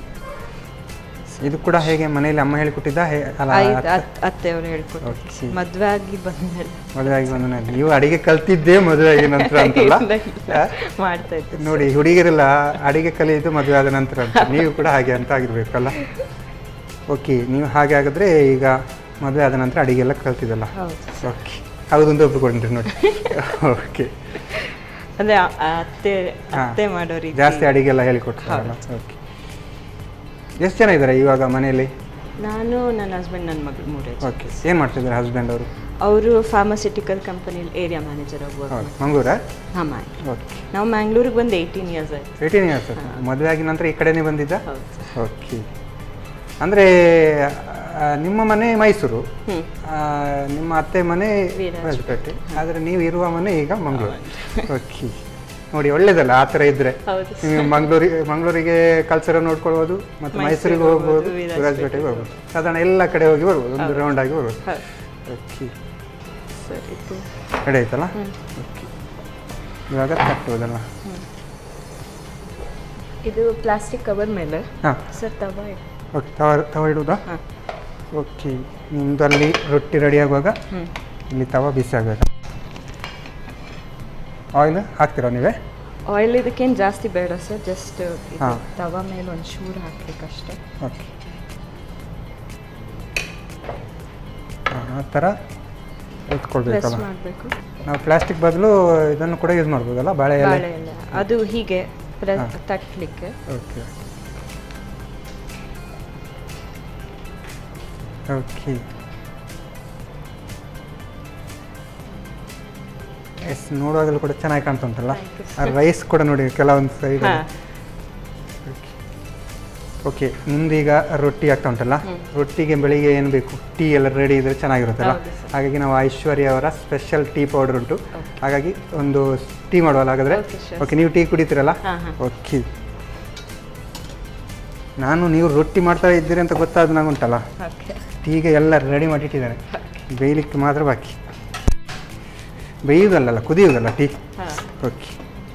ಇದು ಕೂಡ ಹೇಗೆ ಮನೆಯಲ್ಲಿ ಅಮ್ಮ ಹೇಳಿಕೊಟ್ಟಿದ್ದ ಹೇ ಅಲ್ಲ ಆಯ್ತು ಅತ್- ಅತ್ತೆ ಅವ್ರು ಹೇಳ್ಕೊಟ್ಟು Okay. ಮದ್ವೆ ಆಗಿ ಬಂದ್ಮೇಲೆ ಮದುವೆ ಆಗಿ ಬಂದ ಮೇಲೆ ನೀವು ಅಡಿಗೆ ಕಲ್ತಿದ್ದೇ ಮದುವೆ ಆಗಿ ನಂತರ ಅಂತಲ್ಲ ಇಲ್ಲ, ಇಲ್ಲ. ಹಾ? ಮಾಡ್ತಾ ಇದ್ದೆ ನೋಡಿ ಹುಡುಗಿರೆಲ್ಲ ಅಡಿಗೆ ಕಲಿಯೋದು ಮದುವೆ ಆದ ನಂತರ ಅಂತ ನೀವು ಕೂಡ ಹಾಗೆ ಅಂತ ಆಗಿರ್ಬೇಕಲ್ಲ ಓಕೆ ನೀವು ಹಾಗೆ ಆಗಿದ್ರೆ ಈಗ ಮದುವೆ ಆದ ನಂತರ ಅಡಿಗೆ ಎಲ್ಲ ಕಲ್ತಿದ್ದಲ್ಲ ಹೌದು ಓಕೆ ಹೌದು ಒಪ್ಪಿಕೊಂಡ್ರಿ ನೋಡಿ ಓಕೆ ಅಂದ್ರೆ ಆ- ಆ ಅತ್ತೆ ಹಾ. ಅತ್ತೆ ಮಾಡೋ ರೀತಿ ಜಾಸ್ತಿ ಅಡಿಗೆ ಎಲ್ಲ ಹೇಳಿಕೊಡ್ತಾರಲ್ಲ ಓಕೆ ಎಷ್ಟು ಜನ ಇದ್ದಾರೆ ಇವಾಗ ಮನೆಯಲ್ಲಿ ನಾನು ನನ್ನ ಹಸ್ಬೆಂಡ್ ನನ್ನ ಮಗಳು ಮೂರೇ ಓಕೆ ಏನು ಮಾಡ್ತಿದ್ದಾರೆ ಹಸ್ಬೆಂಡ್ ಅವರು ಅವರು ಫಾರ್ಮಸ್ಯೂಟಿಕಲ್ ಕಂಪನಿಲಿ ಏರಿಯಾ ಮ್ಯಾನೇಜರ್ ಆಗಿ ವರ್ಕ್ ಹೌದು ಮಂಗಳೂರಾ ಹಾಂ ಮ್ಯಾಮ್ ಓಕೆ ನಾವು ಮ್ಯಾಂಗ್ಳೂರಿಗೆ ಬಂದು ಏಯ್ಟೀನ್ ಇಯರ್ಸ್ ಆಯ್ತು ಏಯ್ಟೀನ್ ಇಯರ್ಸ್ ಮದುವೆ ಆಗಿ ನಂತರ ಈ ಕಡೆನೇ ಬಂದಿದ್ದ ಹೌದು ಓಕೆ ಅಂದರೆ ನಿಮ್ಮ ಮನೆ ಮೈಸೂರು ಹ್ಮ್. ಆ, ನಿಮ್ಮ ಅತ್ತೆ ಮನೆ ವೀರಾಜಪೇಟೆ. ರಾಜಪೇಟೆ ಆದರೆ ನೀವು ಇರುವ ಮನೆ ಈಗ ಮಂಗಳೂರು ಓಕೆ ನೋಡಿ ಒಳ್ಳೇದಲ್ಲ ಆ ಥರ ಇದ್ದರೆ ಹೌದು ನೀವು ಮಂಗಳೂರಿಗೆ ಮಂಗಳೂರಿಗೆ ಕಲ್ಚರ್ ನೋಡ್ಕೊಳ್ಬೋದು ಮತ್ತು ಮೈಸೂರಿಗೆ ಹೋಗ್ಬೋದು ವಿರಾಜಪೇಟೆಗೆ ವಿರಾಜಪೇಟೆಗೆ ಹೋಗ್ಬೋದು ಸಾಧಾರಣ ಎಲ್ಲ ಕಡೆ ಹೋಗಿ ಬರ್ಬೋದು ಒಂದು ರೌಂಡ್ ಆಗಿ ಬರ್ಬೋದು ಹೌದು ಓಕೆ ಸರಿ ಇದು ರೆಡಿ ಆಯ್ತಲ್ಲ ಓಕೆ ಇವಾಗ ತಟ್ಟುವುದಲ್ಲ ಇದು ಪ್ಲಾಸ್ಟಿಕ್ ಕವರ್ ಮೇಲೆ ಹಾಂ ಸರ್ ತವ ಇಡು. ಓಕೆ ತವ ತವ ಇಡುವುದಾ ಹಾ. ಓಕೆ ನಿಮ್ಮದು ಅಲ್ಲಿ ರೊಟ್ಟಿ ರೆಡಿ ಆಗುವಾಗ ಹ್ಮ್. ಇಲ್ಲಿ ತವ ಬಿಸಿ ಆಗಬೇಕು ಆಯಿಲ್ ಹಾಕ್ತೀರಾ ನೀವೇ ಆಯಿಲ್ ಇದಕ್ಕೇನು ಜಾಸ್ತಿ ಬೇಡ ಸರ್ ಜಸ್ಟ್ ಹಾ. ತವ ಮೇಲೆ ಒಂದು ಚೂರು ಹಾಕ್ಬೇಕಷ್ಟೇ ಓಕೆ ಆ ಥರ ಪ್ರೆಸ್ ಎತ್ಕೊಳ್ಬೇಕಲ್ಲ ಮಾಡಬೇಕು ನಾವು ಪ್ಲಾಸ್ಟಿಕ್ ಬದಲು ಇದನ್ನು ಕೂಡ ಯೂಸ್ ಮಾಡ್ಬೋದಲ್ಲ ಬಾಳೆ ಎಲೆ ಬಾಳೆ ಎಲೆ ಅದು ಹೀಗೆ ಪ್ರೆಸ್ ತಟ್ಟಲಿಕ್ಕೆ ಓಕೆ ಓಕೆ ಎಸ್ ನೋಡುವಾಗಲೂ ಕೂಡ ಚೆನ್ನಾಗಿ ಕಾಣ್ತಾ ಉಂಟಲ್ಲ ಆ ರೈಸ್ ಕೂಡ ನೋಡಿ ಕೆಲವೊಂದು ಸೈಡ್ ಹಾ ಓಕೆ ನಿಮ್ದೀಗ ರೊಟ್ಟಿ ಆಗ್ತಾ ಉಂಟಲ್ಲ ರೊಟ್ಟಿಗೆ ಬೆಳಿಗ್ಗೆ ಏನು ಬೇಕು ಟೀ ಎಲ್ಲ ರೆಡಿ ಇದ್ರೆ ಚೆನ್ನಾಗಿರುತ್ತಲ್ಲ ಹೌದು ಸರ್. ಹಾಗಾಗಿ ನಾವು ಐಶ್ವರ್ಯ ಅವರ ಸ್ಪೆಷಲ್ ಟೀ ಪೌಡರ್ ಉಂಟು ಹಾಗಾಗಿ ಒಂದು ಟೀ ಮಾಡುವಲ್ಲ ಹಾಗಾದ್ರೆ Okay, sure. ಓಕೆ ನೀವು ಟೀ ಕುಡಿತೀರಲ್ಲ ಹಾ, ಹಾ. ಓಕೆ ನಾನು ನೀವು ರೊಟ್ಟಿ ಮಾಡ್ತಾ ಇದ್ದೀರಿ ಅಂತ ಗೊತ್ತಾದ ನಂಗೆ ಉಂಟಲ್ಲ ಓಕೆ ಟೀಗೆ ಎಲ್ಲ ರೆಡಿ ಮಾಡಿಟ್ಟಿದ್ದಾರೆ ಬೇಯಲಿಕ್ಕೆ ಮಾತ್ರ ಬಾಕಿ ಬೇಯುವುದಲ್ಲ ಕುದಿಯುವುದಲ್ಲ ಟೀ ಹಾಂ ಓಕೆ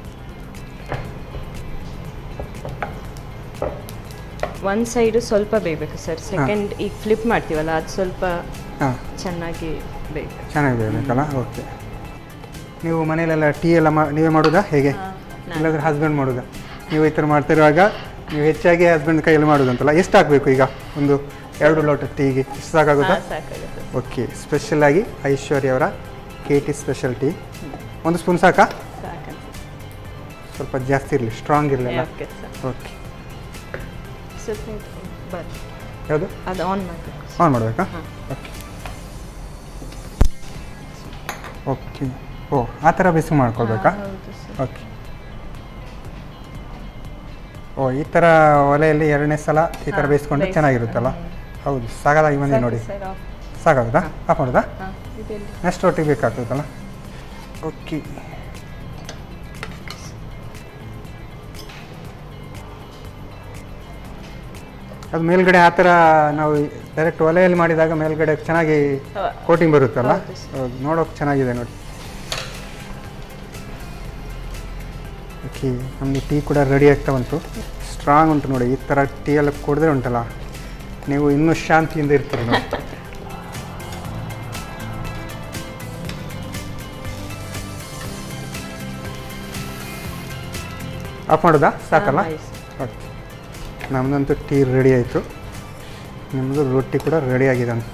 ಒಂದು ಸೈಡು ಸ್ವಲ್ಪ ಬೇಯಬೇಕು ಸರ್ ಸೆಕೆಂಡ್ ಈಗ ಫ್ಲಿಪ್ ಮಾಡ್ತೀವಲ್ಲ ಅದು ಸ್ವಲ್ಪ ಹಾಂ ಚೆನ್ನಾಗಿ ಬೇಯಬೇಕು ಚೆನ್ನಾಗಿ ಬೇಯಬೇಕಲ್ಲ ಓಕೆ ನೀವು ಮನೇಲೆಲ್ಲ ಟೀ ಎಲ್ಲ ಮಾ ನೀವೇ ಮಾಡೋದಾ ಹೇಗೆ ಇಲ್ಲಾಂದ್ರೆ ಹಸ್ಬೆಂಡ್ ಮಾಡೋದಾ ನೀವು ಈ ಥರ ಮಾಡ್ತಿರುವಾಗ ನೀವು ಹೆಚ್ಚಾಗಿ ಹಸ್ಬೆಂಡ್ ಕೈಯಲ್ಲಿ ಮಾಡೋದಂತಲ್ಲ ಎಷ್ಟು ಹಾಕಬೇಕು ಈಗ ಒಂದು ಎರಡು ಲೋಟ ಟೀಗೆ ಎಷ್ಟು ಸಾಕಾಗುತ್ತಾ ಸಾಕಾಗುತ್ತೆ ಓಕೆ ಸ್ಪೆಷಲ್ ಆಗಿ ಐಶ್ವರ್ಯ ಅವರ ಕೆ ಟಿ ಸ್ಪೆಷಲ್ ಟೀ ಒಂದು ಸ್ಪೂನ್ ಸಾಕಾ ಸಾಕಂತ ಸ್ವಲ್ಪ ಜಾಸ್ತಿ ಇರಲಿ ಸ್ಟ್ರಾಂಗ್ ಇರಲಿಲ್ಲ ಓಕೆ ಸರ್ ಓಕೆ ಸ್ವಲ್ಪ ಇಟ್ಕೊಂಡು ಬರ್ರಿ ಯಾವುದು ಅದು ಆನ್ ಮಾಡಬೇಕು ಆನ್ ಮಾಡಬೇಕಾ ಹಾಂ. ಓಕೆ ಓಕೆ ಓ ಆ ಥರ ಬಿಸಿ ಮಾಡ್ಕೊಳ್ಬೇಕಾ ಹೌದು ಸರ್ ಓಕೆ ಓ ಈ ಥರ ಒಲೆಯಲ್ಲಿ ಎರಡನೇ ಸಲ ಈ ಥರ ಹಾ, ಬೇಯಿಸ್ಕೊಂಡ್ರೆ ಬೇಯಿಸಿ- ಚೆನ್ನಾಗಿರುತ್ತಲ್ಲ ಹೌದು ಸಾಕಾಗಿ ಬಂದಿ ನೋಡಿ ಸರ್ ಆಫ್ ಸಾಕಾಗುತ್ತಾ ಆಫ್ ಮಾಡೋದಾ ಹಾಂ ಇದೆಲ್ಲಿ ನೆಕ್ಸ್ಟ್ ಒಟ್ಟಿಗೆ ಬೇಕಾಗ್ತದಲ್ಲ ಓಕೆ ಅದು ಮೇಲ್ಗಡೆ ಆ ಥರ ನಾವು ಡೈರೆಕ್ಟ್ ಒಲೆಯಲ್ಲಿ ಮಾಡಿದಾಗ ಮೇಲ್ಗಡೆ ಚೆನ್ನಾಗಿ ಹೌದು. ಕೋಟಿಂಗ್ ಬರುತ್ತಲ್ಲ ಹೌದು ಸರ್. ಹೌದು ನೋಡೋಕೆ ಚೆನ್ನಾಗಿದೆ ನೋಡಿ ಓಕೆ ನಮ್ಮದು ಟೀ ಕೂಡ ರೆಡಿ ಆಗ್ತಾ ಉಂಟು ಸ್ಟ್ರಾಂಗ್ ಉಂಟು ನೋಡಿ ಈ ಥರ ಟೀ ಎಲ್ಲ ಕುಡಿದ್ರೆ ಉಂಟಲ್ಲ ನೀವು ಇನ್ನೂ ಶಾಂತಿಯಿಂದ ಇರ್ತೀರಿ ನೋಡಿ ಆಫ್ ಮಾಡೋದಾ ಸಾಕಲ್ಲ ಆಯ್ತು ಸರ್. ಓಕೆ ನಮ್ಮದಂತೂ ಟೀ ರೆಡಿ ಆಯಿತು ನಿಮ್ಮದು ರೊಟ್ಟಿ ಕೂಡ ರೆಡಿ ಆಗಿದೆ ಅಂತ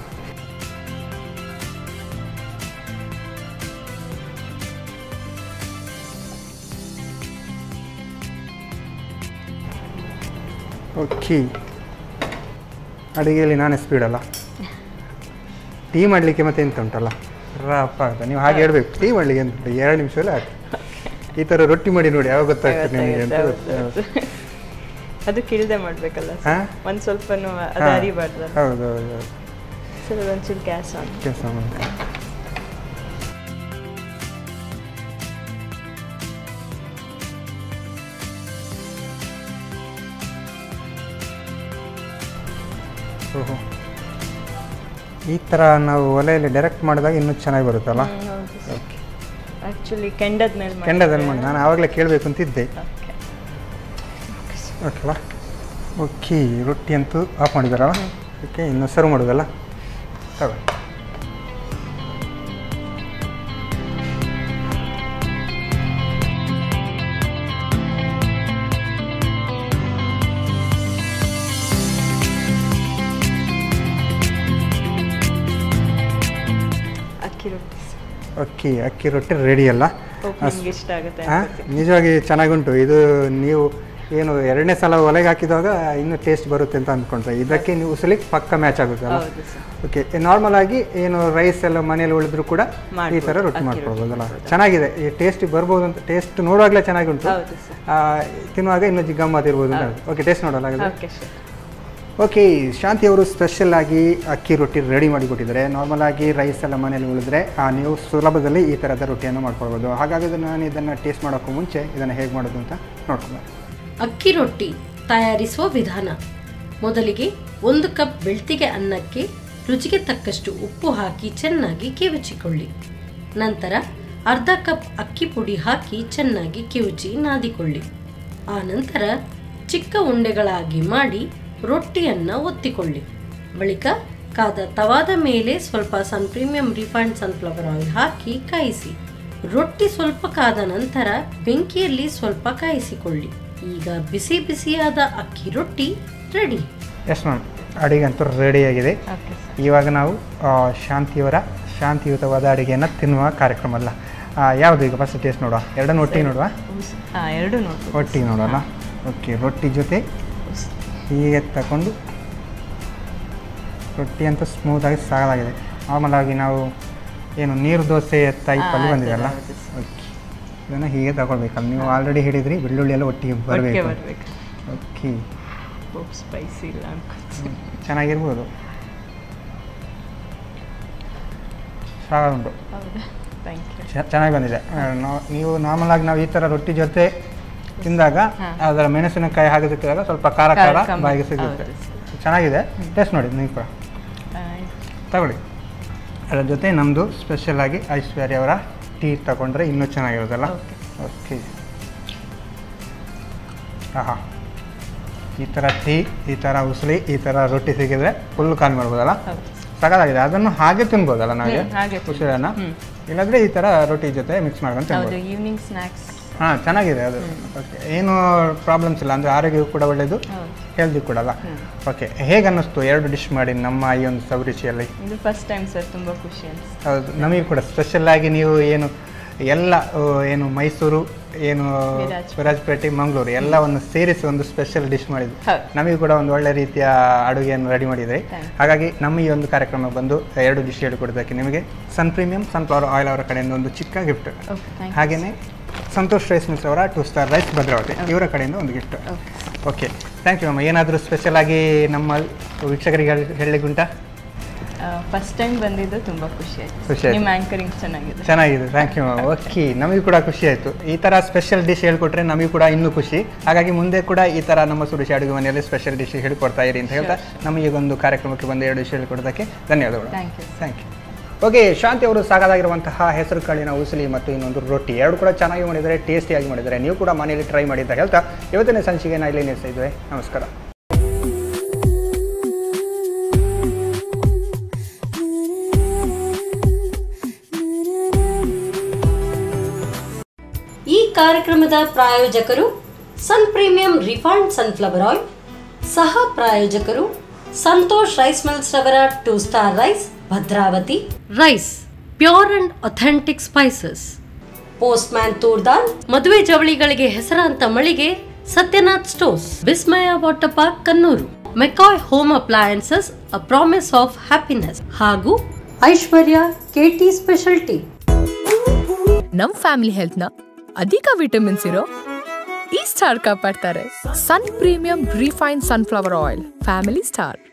ಓಕೆ ಅಡುಗೆಯಲ್ಲಿ ನಾನೇ ಸ್ಪೀಡ್ ಅಲ್ಲ ಟೀ ಮಾಡಲಿಕ್ಕೆ ಮತ್ತೆ ಎಂತ ಉಂಟಲ್ಲ ರಪ್ಪ ಅಂತ ನೀವು ಹಾಗೆ ಹೇಳ್ಬೇಕು ಟೀ ಮಾಡಲಿಕ್ಕೆ ಎಂತ ಉಂಟು ಎರಡು ನಿಮಿಷದಲ್ಲಿ ಆಯ್ತು ಈ ಥರ ರೊಟ್ಟಿ ಮಾಡಿ ನೋಡಿ ಯಾವಾಗ ಗೊತ್ತಾಗ್ತದೆ ನಿಮಗೆ ಅಂತ ಹೌದು, ಹೌದು. ಅದು ಕಿಳ್ದೆ ಮಾಡ್ಬೇಕಲ್ಲ ಹಾ? ಸರ್ ಒಂದು ಸ್ವಲ್ಪನೂ ಅದು ಹಾ. ಅರಿಬಾರ್ದಲ್ಲ ಹೌದು ಹೌದು ಹೌದು ಸರ್ ಒಂಚೂರು ಗ್ಯಾಸ್ ಆನ್ ಕೆಲಸ ಮಾಡಿ ಓಹೋ ಈ ಥರ ನಾವು ಒಲೆಯಲ್ಲಿ ಡೈರೆಕ್ಟ್ ಮಾಡಿದಾಗ ಇನ್ನೂ ಚೆನ್ನಾಗಿ ಬರುತ್ತಲ್ಲ ಹೌದು ಸರ್ ಓಕೆ ಆ್ಯಕ್ಚುಲಿ ಕೆಂಡದ ಮೇಲೆ ಮಾಡಿದ್ರೆ- ಕೆಂಡದಲ್ಲಿ ಮಾಡಿ ನಾನು ಆವಾಗಲೇ ಕೇಳಬೇಕು ಅಂತಿದ್ದೆ Okay. ಓಕೆಲ್ಲ ಓಕೆ ರೊಟ್ಟಿ ಅಂತೂ ಆಫ್ ಮಾಡಿದಾರಲ್ಲ ಓಕೆ ಇನ್ನು ಸರ್ವ್ ಮಾಡೋದಲ್ಲ ತಗೊಳ್ಳಿ ಅಕ್ಕಿ ರೊಟ್ಟಿ ಸರ್ ಓಕೆ ಅಕ್ಕಿ ರೊಟ್ಟಿ ರೆಡಿ ಅಲ್ಲ ಹೋಪ್ ನಿಮ್ಗೆ ಇಷ್ಟ ಆಗುತ್ತೆ ಆ, ಅನ್ಸುತ್ತೆ. ನಿಜವಾಗಿ ಚೆನ್ನಾಗುಂಟು ಇದು ನೀವು ಏನು ಎರಡನೇ ಸಲ ಒಲೆಗೆ ಹಾಕಿದಾಗ ಇನ್ನೂ ಟೇಸ್ಟ್ ಬರುತ್ತೆ ಅಂತ ಅಂದ್ಕೊಂಡ್ರೆ ಇದಕ್ಕೆ ನೀವು ಉಸಲಿಕ್ಕೆ ಪಕ್ಕ ಮ್ಯಾಚ್ ಆಗುತ್ತಲ್ಲ ಹೌದು ಸರ್ ಓಕೆ ನಾರ್ಮಲ್ ಆಗಿ ಏನು ರೈಸ್ ಎಲ್ಲ ಮನೇಲಿ ಉಳಿದ್ರು ಕೂಡ ಈ ಮಾಡ್ಬೋದು. ಥರ ರೊಟ್ಟಿ ಅಕ್ಕಿ ಮಾಡ್ಕೊಳ್ಬೋದಲ್ಲ ರೊಟ್ಟಿ ಚೆನ್ನಾಗಿದೆ ಈ ಟೇಸ್ಟ್ ಬರ್ಬೋದು ಅಂತ ಟೇಸ್ಟ್ ನೋಡುವಾಗಲೇ ಚೆನ್ನಾಗಿ ಉಂಟು ಹೌದು ಸರ್ ಆ, ತಿನ್ನುವಾಗ ಇನ್ನೂ ಜಿ ಗಮ್ಮತ್ ಇರ್ಬೋದು ಅಂತ ಓಕೆ ಟೇಸ್ಟ್ ನೋಡೋಲ್ಲ ಹಾಗಾದ್ರೆ ಓಕೆ ಸರ್ ಓಕೆ ಶಾಂತಿ ಅವರು ಸ್ಪೆಷಲ್ ಆಗಿ ಅಕ್ಕಿ ರೊಟ್ಟಿ ರೆಡಿ ಮಾಡಿ ಕೊಟ್ಟಿದ್ದಾರೆ ನಾರ್ಮಲ್ ಆಗಿ ರೈಸ್ ಎಲ್ಲ ಮನೇಲಿ ಉಳಿದ್ರೆ ಆ, ನೀವು ಸುಲಭದಲ್ಲಿ ಈ ಥರದ ರೊಟ್ಟಿಯನ್ನು ಮಾಡ್ಕೊಳ್ಬೋದು ಹಾಗಾಗಿ ನಾನು ಇದನ್ನು ಟೇಸ್ಟ್ ಮಾಡೋಕ್ಕೂ ಮುಂಚೆ ಇದನ್ನು ಹೇಗೆ ಮಾಡೋದು ಅಂತ ನೋಡ್ಕೊಂಡು ಅಕ್ಕಿ ರೊಟ್ಟಿ ತಯಾರಿಸುವ ವಿಧಾನ ಮೊದಲಿಗೆ ಒಂದು ಕಪ್ ಬೆಳ್ತಿಗೆ ಅನ್ನಕ್ಕೆ ರುಚಿಗೆ ತಕ್ಕಷ್ಟು ಉಪ್ಪು ಹಾಕಿ ಚೆನ್ನಾಗಿ ಕಿವುಚಿಕೊಳ್ಳಿ ನಂತರ ಅರ್ಧ ಕಪ್ ಅಕ್ಕಿ ಪುಡಿ ಹಾಕಿ ಚೆನ್ನಾಗಿ ಕಿವುಚಿ ನಾದಿಕೊಳ್ಳಿ ಆ ನಂತರ ಚಿಕ್ಕ ಉಂಡೆಗಳಾಗಿ ಮಾಡಿ ರೊಟ್ಟಿಯನ್ನು ಒತ್ತಿಕೊಳ್ಳಿ ಬಳಿಕ ಕಾದ ತವಾದ ಮೇಲೆ ಸ್ವಲ್ಪ ಸನ್ ಪ್ರೀಮಿಯಂ ರಿಫೈಂಡ್ ಸನ್ಫ್ಲವರ್ ಆಯಿಲ್ ಹಾಕಿ ಕಾಯಿಸಿ ರೊಟ್ಟಿ ಸ್ವಲ್ಪ ಕಾದ ನಂತರ ಬೆಂಕಿಯಲ್ಲಿ ಸ್ವಲ್ಪ ಕಾಯಿಸಿಕೊಳ್ಳಿ ಈಗ ಬಿಸಿ ಬಿಸಿಯಾದ ಅಕ್ಕಿ ರೊಟ್ಟಿ ರೆಡಿ ಎಸ್ ಮ್ಯಾಮ್ ಅಡಿಗೆ ಅಂತೂ ರೆಡಿಯಾಗಿದೆ ಓಕೆ ಸರ್ ಇವಾಗ ನಾವು ಆ, ಶಾಂತಿಯವರ ಶಾಂತಿಯುತವಾದ ಅಡುಗೆಯನ್ನು ತಿನ್ನುವ ಕಾರ್ಯಕ್ರಮ ಅಲ್ಲ ಆ, ಯಾವುದು ಈಗ ಫಸ್ಟ್ ಟೇಸ್ಟ್ ನೋಡುವ ಎರಡನ್ನು ಒಟ್ಟಿಗೆ ನೋಡುವ ಹಾಂ ಎರಡು ನೋಡ್ಬೋದು ಒಟ್ಟಿಗೆ ನೋಡೋಣ ಓಕೆ ರೊಟ್ಟಿ ಜೊತೆ ಹೀಗೆ ತಗೊಂಡು ರೊಟ್ಟಿ ಅಂತೂ ಸ್ಮೂತಾಗಿ ಸಾಲಾಗಿದೆ ನಾರ್ಮಲ್ ಆಗಿ ನಾವು ಏನು ನೀರು ದೋಸೆ ಟೈಪಲ್ಲಿ ಹಾ, ಬಂದಿದೆಯಲ್ಲ ಹೌದು, ಓಕೆ ಇದನ್ನು ಹೀಗೆ ತಗೊಳ್ಬೇಕಲ್ಲ ನೀವು ಆಲ್ರೆಡಿ ಹಿಡಿದ್ರಿ ಬೆಳ್ಳುಳ್ಳಿ ಎಲ್ಲ ಒಟ್ಟಿಗೆ ಒಟ್ಟಿಗೆ ಬರಬೇಕು ಬರಬೇಕು ಓಕೆ ಸ್ಪೈಸಿ ಇಲ್ಲ ಅನ್ಕೋತೀನಿ ಚೆನ್ನಾಗಿರ್ಬೋದು ಸಾಗುಂಟು ಹೌದಾ ಥ್ಯಾಂಕ್ ಯು ಚ- ಚೆನ್ನಾಗಿ ಬಂದಿದೆ ಆ, ನಾವು ನೀವು ನಾರ್ಮಲ್ ಆಗಿ ನಾವು ಈ ಥರ ರೊಟ್ಟಿ ಜೊತೆ ತಿಂದಾಗ ಹಾ. ಅದರ ಮೆಣಸಿನಕಾಯಿ ಹಾಗೆ ಸಿಕ್ಕಿದಾಗ ಸ್ವಲ್ಪ ಖಾರ ಖಾರ ಖಾರ ಕಮ್ಮಿ. ಬಾಯಿಗೆ ಸಿಗುತ್ತೆ ಹೌದು ಚೆನ್ನಾಗಿದೆ ಟೇಸ್ಟ್ ನೋಡಿ ನೀವು ಕೂಡ ಆಯ್ತು ತಗೊಳ್ಳಿ ಅದರ ಜೊತೆ ನಮ್ಮದು ಸ್ಪೆಷಲ್ ಆಗಿ ಐಶ್ವರ್ಯ ಅವರ ಟೀ ತಗೊಂಡ್ರೆ ಇನ್ನೂ ಚೆನ್ನಾಗಿರೋದಲ್ಲ ಓಕೆ ಆಹಾ ಈ ಥರ ಟೀ ಈ ಥರ ಉಸಳಿ ಈ ಥರ ರೊಟ್ಟಿ ಸಿಕ್ಕಿದ್ರೆ ಫುಲ್ ಖಾಲಿ ಮಾಡ್ಬೋದಲ್ಲ ಹೌದು ಸಕಾಲಾಗಿದೆ ಅದನ್ನು ಹಾಗೆ ತಿನ್ಬೋದಲ್ಲ ನಾವೇ ಹ್ಮ್, ಹಾಗೆ ತಿನ್ಬೋದು. ಉಸಿರನ್ನ ಹ್ಮ್. ಇಲ್ಲಾಂದ್ರೆ ಈ ಥರ ರೊಟ್ಟಿ ಜೊತೆ ಮಿಕ್ಸ್ ಮಾಡ್ಕೊಂಡು ಹೌದು ತಿನ್ಬೋದು ಈವ್ನಿಂಗ್ ಸ್ನ್ಯಾಕ್ಸ್ ಹಾಂ ಚೆನ್ನಾಗಿದೆ ಅದು ಓಕೆ ಏನು ಪ್ರಾಬ್ಲಮ್ಸ್ ಇಲ್ಲ ಅಂದರೆ ಆರೋಗ್ಯಕ್ಕೂ ಕೂಡ ಒಳ್ಳೆಯದು ಹೌದು ಹೆಲ್ದಿ ಕೂಡ ಅಲ್ಲ ಓಕೆ ಹೇಗೆ ಅನ್ನಿಸ್ತು ಎರಡು ಡಿಶ್ ಮಾಡಿ ನಮ್ಮ ಈ ಒಂದು ಸವರುಚಿಯಲ್ಲಿ ಇದು ಫಸ್ಟ್ ಟೈಮ್ ಸರ್ ತುಂಬ ಖುಷಿ ಅನಿಸ್ತು ಹೌದು ನಮಗೆ ಕೂಡ ಸ್ಪೆಷಲ್ ಆಗಿ ನೀವು ಏನು ಎಲ್ಲ ಆ, ಏನು ಮೈಸೂರು ಏನು ವಿರಾಜ್. ವಿರಾಜಪೇಟೆ ಮಂಗಳೂರು ಎಲ್ಲವನ್ನು ಸೇರಿಸಿ ಒಂದು ಸ್ಪೆಷಲ್ ಡಿಶ್ ಮಾಡಿದ್ವಿ ಹೌದು. ನಮಗೆ ಕೂಡ ಒಂದು ಒಳ್ಳೆ ರೀತಿಯ ಅಡುಗೆಯನ್ನು ರೆಡಿ ಮಾಡಿದ್ರಿ Thank you. ಹಾಗಾಗಿ ನಮ್ಮ ಈ ಒಂದು ಕಾರ್ಯಕ್ರಮ ಬಂದು ಎರಡು ಡಿಶ್ ಹೇಳಿಕೊಡೋದಕ್ಕೆ ನಿಮಗೆ ಸನ್ ಪ್ರೀಮಿಯಂ ಸನ್ಫ್ಲವರ್ ಆಯಿಲ್ ಅವರ ಕಡೆಯಿಂದ ಒಂದು ಚಿಕ್ಕ ಗಿಫ್ಟ್ ಓಕೆ ಥ್ಯಾಂಕ್ ಯು ಹಾಗೆಯೇ ಸಂತೋಷ್ ರೈಸ್ ಮಿಲ್ಸ್ ಅವರ ಟೂ ಸ್ಟಾರ್ ರೈಸ್ ಭದ್ರಾವತಿ ಇವರ ಕಡೆಯಿಂದ ಒಂದು ಗಿಫ್ಟ್ ಓಕೆ ಥ್ಯಾಂಕ್ ಯು ಅಮ್ಮ ಏನಾದರೂ ಸ್ಪೆಷಲ್ ಆಗಿ ನಮ್ಮ ವೀಕ್ಷಕರಿಗೆ ಹೇಳಲಿಕ್ಕುಂಟಾ ಫಸ್ಟ್ ಟೈಮ್ ಬಂದಿದ್ದು ತುಂಬ ಖುಷಿ ಖುಷಿ ಆಯ್ತು ಆಯ್ತು. ನಿಮ್ಮ ಆ್ಯಂಕರಿಂಗ್ ಚೆನ್ನಾಗಿದೆ ಚೆನ್ನಾಗಿದೆ ಥ್ಯಾಂಕ್ ಯು ಓಕೆ ನಮಗೂ ಕೂಡ ಖುಷಿ ಆಯಿತು ಈ ಥರ ಸ್ಪೆಷಲ್ ಡಿಶ್ ಹೇಳ್ಕೊಟ್ರೆ ನಮಗೂ ಕೂಡ ಇನ್ನೂ ಖುಷಿ ಹಾಗಾಗಿ ಮುಂದೆ ಕೂಡ ಈ ಥರ ನಮ್ಮ ಸುರೇಶ್ ಅಡುಗೆ ಮನೆಯಲ್ಲಿ ಸ್ಪೆಷಲ್ ಡಿಶ್ ಹೇಳ್ಕೊಡ್ತಾ ಇರಿ ಅಂತ ಹೇಳ್ತಾ ನಮಗೆ ಒಂದು ಕಾರ್ಯಕ್ರಮಕ್ಕೆ ಬಂದು ಎರಡು ಡಿಶ್ ಹೇಳ್ಕೊಡೋದಕ್ಕೆ ಧನ್ಯವಾದಗಳು thank you thank you okay Shanti ಅವರು ಸಾಕಾಗಿರುವಂತಹ ಹೆಸರು ಕಾಳಿನ ಉಸಲಿ ಮತ್ತು ಇನ್ನೊಂದು ರೊಟ್ಟಿ ಎರಡು ಕೂಡ ಚೆನ್ನಾಗಿ ಮಾಡಿದ್ದಾರೆ ಟೇಸ್ಟಿಯಾಗಿ ಮಾಡಿದ್ದಾರೆ ನೀವು ಕೂಡ ಮನೆಯಲ್ಲಿ ಟ್ರೈ ಮಾಡಿ ಅಂತ ಹೇಳ್ತಾ ಇವತ್ತಿನ ಸಂಚಿಕೆ ನಾ ಇಲ್ಲಿ ನಿಲ್ಲಿಸ್ತಾ ಇದ್ವಿ ನಮಸ್ಕಾರ ಈ ಕಾರ್ಯಕ್ರಮದ ಪ್ರಾಯೋಜಕರು ಸನ್ ಪ್ರೀಮಿಯಂ ರಿಫೈನ್ಡ್ ಸನ್ಫ್ಲವರ್ ಆಯಿಲ್ ಸಹ ಪ್ರಾಯೋಜಕರು ಸಂತೋಷ್ ರೈಸ್ ಮಿಲ್ಸ್ ರವರ two star rice Bhadravati rice pure and authentic spices postman toor dal ಮದುವೆ ಜವಳಿಗಳಿಗೆ ಹೆಸರಾಂತ ಮಳಿಗೆ Satyanath stores Vismaya water park Kannur ಮೆಕಾಯ್ home appliances a promise of happiness ಹಾಗೂ ಐಶ್ವರ್ಯ ಕೆಟಿ ಸ್ಪೆಷಲ್ಟಿ ನಮ್ ಫ್ಯಾಮಿಲಿ ಹೆಲ್ತ್ನ ಅಧಿಕ ವಿಟಮಿನ್ಸ್ ಇರೋ ಈ ಸ್ಟಾರ್ ಕಾಪಾಡ್ತಾರೆ ಸನ್ premium refine sunflower oil family star